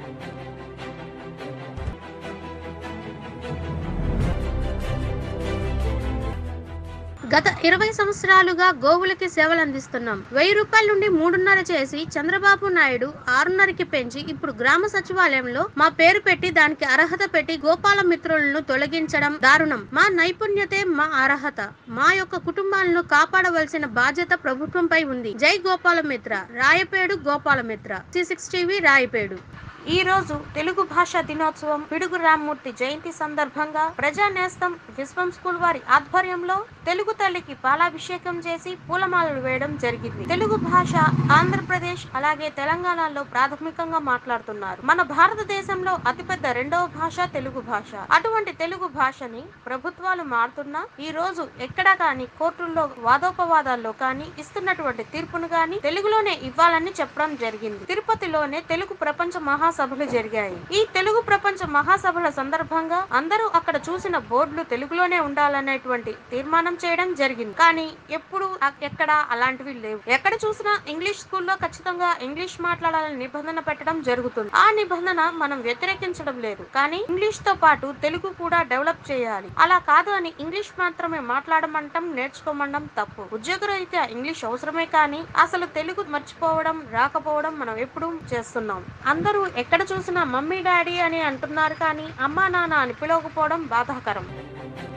గత ఇరవై సంవత్సరాలుగా గోవులకి సేవలు అందిస్తున్నాం వెయ్యి రూపాయల నుండి మూడున్నర చేసి చంద్రబాబు నాయుడు ఆరున్నరకి పెంచి ఇప్పుడు గ్రామ సచివాలయంలో మా పేరు పెట్టి దానికి అర్హత పెట్టి గోపాల మిత్రులను తొలగించడం దారుణం మా నైపుణ్యతే మా అర్హత మా యొక్క కుటుంబాలను కాపాడవలసిన బాధ్యత ప్రభుత్వంపై ఉంది జై గోపాల మిత్ర రాయపేడు గోపాల మిత్ర సి సిక్స్ టీవీ రాయపేడు ఈ రోజు తెలుగు భాషా దినోత్సవం పిడుగు రామ్మూర్తి జయంతి సందర్భంగా ప్రజా నేస్తం విశ్వం స్కూల్ వారి ఆధ్వర్యంలో తెలుగు తల్లికి పాలాభిషేకం చేసి పూలమాలలు వేయడం జరిగింది తెలుగు భాష ఆంధ్రప్రదేశ్ అలాగే తెలంగాణలో ప్రాథమికంగా మాట్లాడుతున్నారు మన భారతదేశంలో అతిపెద్ద రెండవ భాష తెలుగు భాష అటువంటి తెలుగు భాషని ప్రభుత్వాలు మారుతున్నా ఈ రోజు ఎక్కడా కానీ కోర్టుల్లో వాదోపవాదాల్లో కానీ ఇస్తున్నటువంటి తీర్పును గాని తెలుగులోనే ఇవ్వాలని చెప్పడం జరిగింది తిరుపతిలోనే తెలుగు ప్రపంచ మహాసభలు జరిగాయి ఈ తెలుగు ప్రపంచ మహాసభల సందర్భంగా అందరూ అక్కడ చూసిన బోర్డులు తెలుగులోనే ఉండాలనేటువంటి తీర్మానం చేయడం జరిగింది కానీ ఎప్పుడు అ- ఎక్కడ అలాంటివి లేవు ఎక్కడ చూసినా ఇంగ్లీష్ స్కూల్లో ఖచ్చితంగా ఇంగ్లీష్ మాట్లాడాలని నిబంధన పెట్టడం జరుగుతుంది ఆ నిబంధన మనం వ్యతిరేకించడం లేదు కానీ ఇంగ్లీష్ తో పాటు తెలుగు కూడా డెవలప్ చేయాలి అలా కాదు అని ఇంగ్లీష్ మాత్రమే మాట్లాడమంటం నేర్చుకోమండం తప్పు ఉద్యోగరీత్యా ఇంగ్లీష్ అవసరమే కానీ అసలు తెలుగు మర్చిపోవడం రాకపోవడం మనం ఎప్పుడు చేస్తున్నాం అందరూ ఎక్కడ చూసినా మమ్మీ డాడీ అని అంటున్నారు కానీ అమ్మా నాన్న అని పిలవకపోవడం బాధాకరం